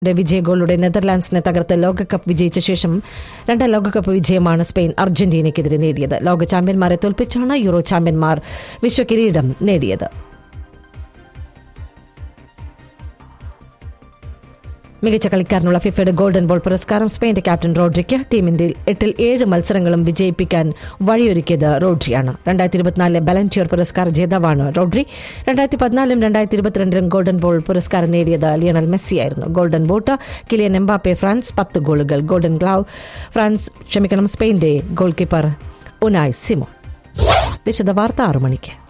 യുടെ വിജയ ഗോളുടെ നെതർലാൻഡ്സിനെ തകർത്ത് ലോകകപ്പ് വിജയിച്ച ശേഷം രണ്ടാം ലോകകപ്പ് വിജയമാണ് സ്പെയിൻ അർജന്റീനയ്ക്കെതിരെ നേടിയത് ലോക ചാമ്പ്യന്മാരെ തോൽപ്പിച്ചാണ് യൂറോ ചാമ്പ്യന്മാർ വിശ്വകിരീടം നേടിയത് മികച്ച കളിക്കാരനുള്ള ഫിഫയുടെ ഗോൾഡൻ ബോൾ പുരസ്കാരം സ്പെയിന്റെ ക്യാപ്റ്റൻ റോഡ്രിക്ക് ടീമിന്റെ എട്ടിൽ ഏഴ് മത്സരങ്ങളും വിജയിപ്പിക്കാൻ വഴിയൊരുക്കിയത് റോഡ്രിയാണ് രണ്ടായിരത്തി ഇരുപത്തിനാലിലെ ബലൻറ്റിയർ പുരസ്കാര ജേതാവാണ് റോഡ്രി രണ്ടായിരത്തി പതിനാലിലും രണ്ടായിരത്തി ഇരുപത്തിരണ്ടിലും ഗോൾഡൻ ബോൾ പുരസ്കാരം നേടിയത് ലിയണൽ മെസ്സിയായിരുന്നു golden boot Kylian Mbappe France പത്ത് ഗോളുകൾ ഗോൾഡൻ ഗ്ലൗ ഫ്രാൻസ് ക്ഷമിക്കണം സ്പെയിന്റെ ഗോൾ കീപ്പർ ഉനായ് സിമോൺ വിശദ വാർത്ത ആറു മണിക്ക്